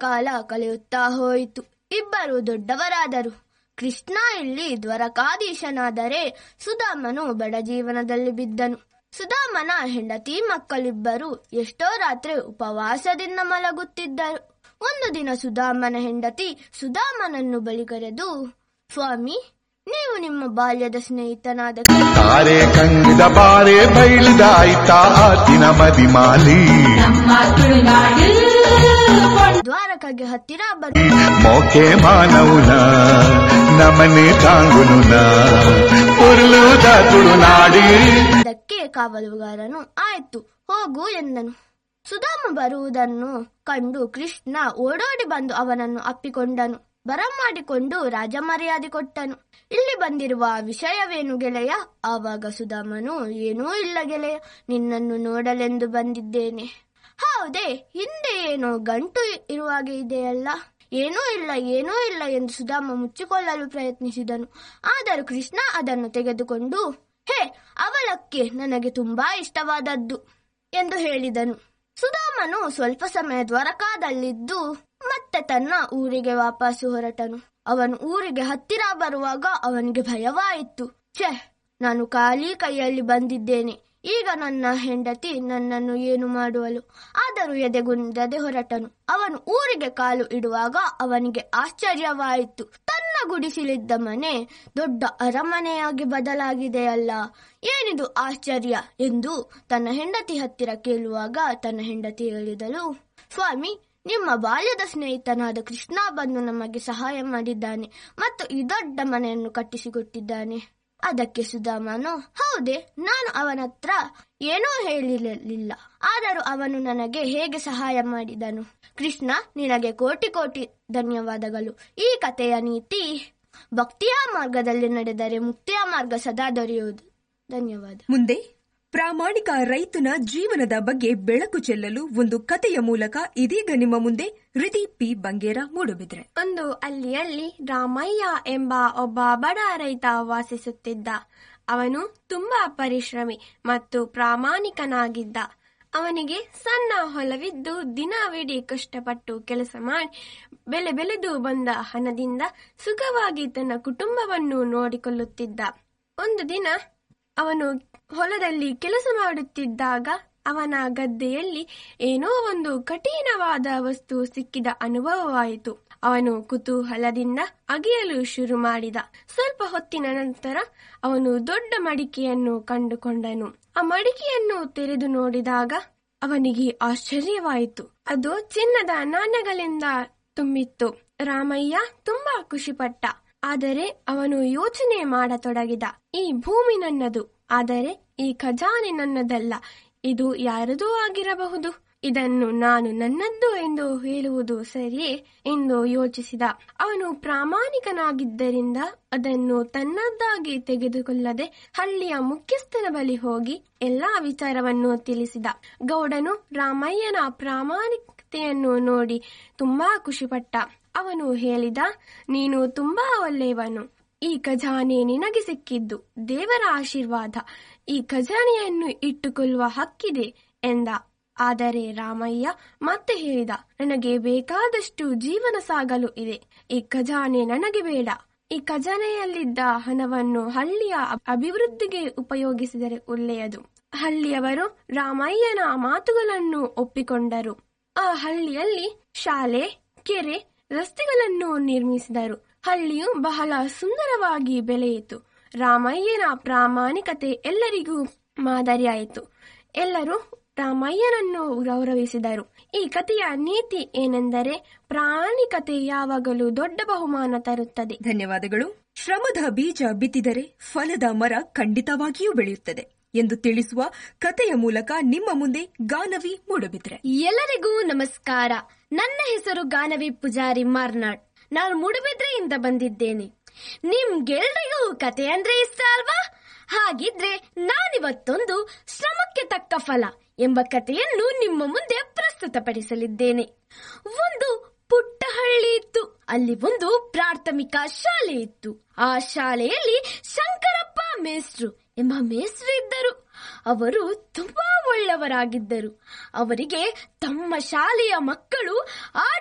ಕಾಲ ಕಳೆಯುತ್ತಾ ಹೋಯಿತು ಇಬ್ಬರು ದೊಡ್ಡವರಾದರು ಕೃಷ್ಣ ಇಲ್ಲಿ ದ್ವರಕಾಧೀಶನಾದರೆ ಸುಧಾಮನು ಬಡ ಜೀವನದಲ್ಲಿ ಬಿದ್ದನು ಸುಧಾಮನ ಹೆಂಡತಿ ಮಕ್ಕಳಿಬ್ಬರು ಎಷ್ಟೋ ರಾತ್ರಿ ಉಪವಾಸದಿಂದ ಮಲಗುತ್ತಿದ್ದರು ಒಂದು ದಿನ ಸುಧಾಮನ ಹೆಂಡತಿ ಸುಧಾಮನನ್ನು ಬಳಿ ಕರೆದು ಸ್ವಾಮಿ ನೀವು ನಿಮ್ಮ ಬಾಲ್ಯದ ಸ್ನೇಹಿತನಾದ ತಾರೆ ಕಂಗಿದ ಬಾರೆ ಬೈಲಿದಾಯ್ತಾ ಆತಿನ ಮದಿಮಾಲಿ ನಮ್ಮ ತುಳುನಾಡು ದ್ವಾರಕಗೆ ಹತ್ತಿರ ಬರು ಮೋಕೆ ಮಾನವುನ ನಮನೆ ತಾಂಗುನುನ ಉರುಳುದ ತುಳುನಾಡಿ ಅದಕ್ಕೆ ಕಾವಲುಗಾರನು ಆಯ್ತು ಹೋಗು ಎಂದನು ಸುಧಾಮ ಬರುವುದನ್ನು ಕಂಡು ಕೃಷ್ಣ ಓಡೋಡಿ ಬಂದು ಅವನನ್ನು ಅಪ್ಪಿಕೊಂಡನು ಬರಮಾಡಿಕೊಂಡು ರಾಜ ಮರ್ಯಾದೆ ಕೊಟ್ಟನು ಇಲ್ಲಿ ಬಂದಿರುವ ವಿಷಯವೇನು ಗೆಳೆಯ ಆವಾಗ ಸುಧಾಮನು ಏನೂ ಇಲ್ಲ ಗೆಳೆಯ ನಿನ್ನನ್ನು ನೋಡಲೆಂದು ಬಂದಿದ್ದೇನೆ ಹೌದೇ ಹಿಂದೆ ಏನೋ ಗಂಟು ಇರುವಾಗೆ ಇದೆಯಲ್ಲ ಏನೂ ಇಲ್ಲ ಏನೂ ಇಲ್ಲ ಎಂದು ಸುಧಾಮ ಮುಚ್ಚಿಕೊಳ್ಳಲು ಪ್ರಯತ್ನಿಸಿದನು ಆದರೂ ಕೃಷ್ಣ ಅದನ್ನು ತೆಗೆದುಕೊಂಡು ಹೇ ಅವಳಕ್ಕೆ ನನಗೆ ತುಂಬಾ ಇಷ್ಟವಾದದ್ದು ಎಂದು ಹೇಳಿದನು ಸುಧಾಮನು ಸ್ವಲ್ಪ ಸಮಯ ದ್ವಾರಕಾದಲ್ಲಿದ್ದು ಮತ್ತೆ ತನ್ನ ಊರಿಗೆ ವಾಪಸ್ಸು ಹೊರಟನು ಅವನು ಊರಿಗೆ ಹತ್ತಿರ ಬರುವಾಗ ಅವನಿಗೆ ಭಯವಾಯಿತು ಛೆ ನಾನು ಖಾಲಿ ಕೈಯಲ್ಲಿ ಬಂದಿದ್ದೇನೆ ಈಗ ನನ್ನ ಹೆಂಡತಿ ನನ್ನನ್ನು ಏನು ಮಾಡುವಳು ಆದರೂ ಎದೆಗುಂದದೆ ಹೊರಟನು ಅವನು ಊರಿಗೆ ಕಾಲು ಇಡುವಾಗ ಅವನಿಗೆ ಆಶ್ಚರ್ಯವಾಯಿತು ತನ್ನ ಗುಡಿಸಲಿದ್ದ ಮನೆ ದೊಡ್ಡ ಅರಮನೆಯಾಗಿ ಬದಲಾಗಿದೆಯಲ್ಲ ಏನಿದು ಆಶ್ಚರ್ಯ ಎಂದು ತನ್ನ ಹೆಂಡತಿ ಹತ್ತಿರ ಕೇಳುವಾಗ ತನ್ನ ಹೆಂಡತಿ ಹೇಳಿದಳು ಸ್ವಾಮಿ ನಿಮ್ಮ ಬಾಲ್ಯದ ಸ್ನೇಹಿತನಾದ ಕೃಷ್ಣ ಬಂದು ನಮಗೆ ಸಹಾಯ ಮಾಡಿದ್ದಾನೆ ಮತ್ತು ಈ ದೊಡ್ಡ ಮನೆಯನ್ನು ಕಟ್ಟಿಸಿಕೊಟ್ಟಿದ್ದಾನೆ ಅದಕ್ಕೆ ಸುಧಾಮನು ಹೌದೇ ನಾನು ಅವನ ಹತ್ರ ಏನೂ ಹೇಳಿರಲಿಲ್ಲ ಆದರೂ ಅವನು ನನಗೆ ಹೇಗೆ ಸಹಾಯ ಮಾಡಿದನು ಕೃಷ್ಣ ನಿನಗೆ ಕೋಟಿ ಕೋಟಿ ಧನ್ಯವಾದಗಳು ಈ ಕಥೆಯ ನೀತಿ ಭಕ್ತಿಯ ಮಾರ್ಗದಲ್ಲಿ ನಡೆದರೆ ಮುಕ್ತಿಯ ಮಾರ್ಗ ಸದಾ ದೊರೆಯುವುದು ಧನ್ಯವಾದ ಮುಂದೆ ಪ್ರಾಮಾಣಿಕ ರೈತನ ಜೀವನದ ಬಗ್ಗೆ ಬೆಳಕು ಚೆಲ್ಲಲು ಒಂದು ಕಥೆಯ ಮೂಲಕ ಇದೀಗ ನಿಮ್ಮ ಮುಂದೆ ಹೃದಿ ಪಿ ಬಂಗೇರ ಮೂಡುಬಿದ್ರೆ ಒಂದು ಹಳ್ಳಿಯಲ್ಲಿ ರಾಮಯ್ಯ ಎಂಬ ಒಬ್ಬ ಬಡ ರೈತ ವಾಸಿಸುತ್ತಿದ್ದ ಅವನು ತುಂಬಾ ಪರಿಶ್ರಮಿ ಮತ್ತು ಪ್ರಾಮಾಣಿಕನಾಗಿದ್ದ ಅವನಿಗೆ ಸಣ್ಣ ಹೊಲವಿದ್ದು ದಿನವಿಡೀ ಕಷ್ಟಪಟ್ಟು ಕೆಲಸ ಮಾಡಿ ಬೆಲೆ ಬೆಳೆದು ಬಂದ ಹಣದಿಂದ ಸುಖವಾಗಿ ತನ್ನ ಕುಟುಂಬವನ್ನು ನೋಡಿಕೊಳ್ಳುತ್ತಿದ್ದ ಒಂದು ದಿನ ಅವನು ಹೊಲದಲ್ಲಿ ಕೆಲಸ ಮಾಡುತ್ತಿದ್ದಾಗ ಅವನ ಗದ್ದೆಯಲ್ಲಿ ಏನೋ ಒಂದು ಕಠಿಣವಾದ ವಸ್ತು ಸಿಕ್ಕಿದ ಅನುಭವವಾಯಿತು ಅವನು ಕುತೂಹಲದಿಂದ ಅಗೆಯಲು ಶುರು ಮಾಡಿದ ಸ್ವಲ್ಪ ಹೊತ್ತಿನ ನಂತರ ಅವನು ದೊಡ್ಡ ಮಡಿಕೆಯನ್ನು ಕಂಡುಕೊಂಡನು ಆ ಮಡಿಕೆಯನ್ನು ತೆರೆದು ನೋಡಿದಾಗ ಅವನಿಗೆ ಆಶ್ಚರ್ಯವಾಯಿತು ಅದು ಚಿನ್ನದ ನಾಣ್ಯಗಳಿಂದ ತುಂಬಿತ್ತು ರಾಮಯ್ಯ ತುಂಬಾ ಖುಷಿಪಟ್ಟ ಆದರೆ ಅವನು ಯೋಚನೆ ಮಾಡತೊಡಗಿದ ಈ ಭೂಮಿ ನನ್ನದು ಆದರೆ ಈ ಖಜಾನೆ ನನ್ನದಲ್ಲ ಇದು ಯಾರದೂ ಆಗಿರಬಹುದು ಇದನ್ನು ನಾನು ನನ್ನದ್ದು ಎಂದು ಹೇಳುವುದು ಸರಿಯೇ ಎಂದು ಯೋಚಿಸಿದ ಅವನು ಪ್ರಾಮಾಣಿಕನಾಗಿದ್ದರಿಂದ ಅದನ್ನು ತನ್ನದ್ದಾಗಿ ತೆಗೆದುಕೊಳ್ಳದೆ ಹಳ್ಳಿಯ ಮುಖ್ಯಸ್ಥನ ಬಳಿ ಹೋಗಿ ಎಲ್ಲಾ ವಿಚಾರವನ್ನು ತಿಳಿಸಿದ ಗೌಡನು ರಾಮಯ್ಯನ ಪ್ರಾಮಾಣಿಕತೆಯನ್ನು ನೋಡಿ ತುಂಬಾ ಖುಷಿಪಟ್ಟ ಅವನು ಹೇಳಿದ ನೀನು ತುಂಬಾ ಒಳ್ಳೆಯವನು ಈ ಖಜಾನೆ ನಿನಗೆ ಸಿಕ್ಕಿದ್ದು ದೇವರ ಆಶೀರ್ವಾದ ಈ ಖಜಾನೆಯನ್ನು ಇಟ್ಟುಕೊಳ್ಳುವ ಹಕ್ಕಿದೆ ಎಂದ ಆದರೆ ರಾಮಯ್ಯ ಮತ್ತೆ ಹೇಳಿದ ನನಗೆ ಬೇಕಾದಷ್ಟು ಜೀವನ ಸಾಗಲು ಇದೆ ಈ ಖಜಾನೆ ನನಗೆ ಬೇಡ ಈ ಖಜಾನೆಯಲ್ಲಿದ್ದ ಹಣವನ್ನು ಹಳ್ಳಿಯ ಅಭಿವೃದ್ಧಿಗೆ ಉಪಯೋಗಿಸಿದರೆ ಒಳ್ಳೆಯದು ಹಳ್ಳಿಯವರು ರಾಮಯ್ಯನ ಮಾತುಗಳನ್ನು ಒಪ್ಪಿಕೊಂಡರು ಆ ಹಳ್ಳಿಯಲ್ಲಿ ಶಾಲೆ ಕೆರೆ ರಸ್ತೆಗಳನ್ನು ನಿರ್ಮಿಸಿದರು ಹಳ್ಳಿಯು ಬಹಳ ಸುಂದರವಾಗಿ ಬೆಳೆಯಿತು ರಾಮಯ್ಯನ ಪ್ರಾಮಾಣಿಕತೆ ಎಲ್ಲರಿಗೂ ಮಾದರಿಯಾಯಿತು ಎಲ್ಲರೂ ರಾಮಯ್ಯನನ್ನು ಗೌರವಿಸಿದರು ಈ ಕಥೆಯ ನೀತಿ ಏನೆಂದರೆ ಪ್ರಾಮಾಣಿಕತೆ ಯಾವಾಗಲೂ ದೊಡ್ಡ ಬಹುಮಾನ ತರುತ್ತದೆ ಧನ್ಯವಾದಗಳು ಶ್ರಮದ ಬೀಜ ಬಿತ್ತಿದರೆ ಫಲದ ಮರ ಖಂಡಿತವಾಗಿಯೂ ಬೆಳೆಯುತ್ತದೆ ಎಂದು ತಿಳಿಸುವ ಕಥೆಯ ಮೂಲಕ ನಿಮ್ಮ ಮುಂದೆ ಗಾನವಿ ಮೂಡಬಿದ್ರೆ ಎಲ್ಲರಿಗೂ ನಮಸ್ಕಾರ ನನ್ನ ಹೆಸರು ಗಾನವಿ ಪೂಜಾರಿ ಮಾರ್ನಾಡ್ ನಾನು ಮೂಡುಬಿದ್ರೆಯಿಂದ ಬಂದಿದ್ದೇನೆ ನಿಮ್ಗೆಲ್ರಿಗೂ ಕತೆ ಅಂದ್ರೆ ಇಷ್ಟ ಅಲ್ವಾ ಹಾಗಿದ್ರೆ ನಾನಿವತ್ತೊಂದು ಶ್ರಮಕ್ಕೆ ತಕ್ಕ ಫಲ ಎಂಬ ಕಥೆಯನ್ನು ನಿಮ್ಮ ಮುಂದೆ ಪ್ರಸ್ತುತಪಡಿಸಲಿದ್ದೇನೆ ಒಂದು ಪುಟ್ಟ ಹಳ್ಳಿ ಇತ್ತು ಅಲ್ಲಿ ಒಂದು ಪ್ರಾಥಮಿಕ ಶಾಲೆ ಇತ್ತು ಆ ಶಾಲೆಯಲ್ಲಿ ಶಂಕರಪ್ಪ ಮೇಸ್ಟ್ರು ಎಂಬ ಮೇಸ್ಟ್ರು ಇದ್ದರು ಅವರು ತುಂಬಾ ಒಳ್ಳೆಯವರಾಗಿದ್ದರು ಅವರಿಗೆ ತಮ್ಮ ಶಾಲೆಯ ಮಕ್ಕಳು ಆಟ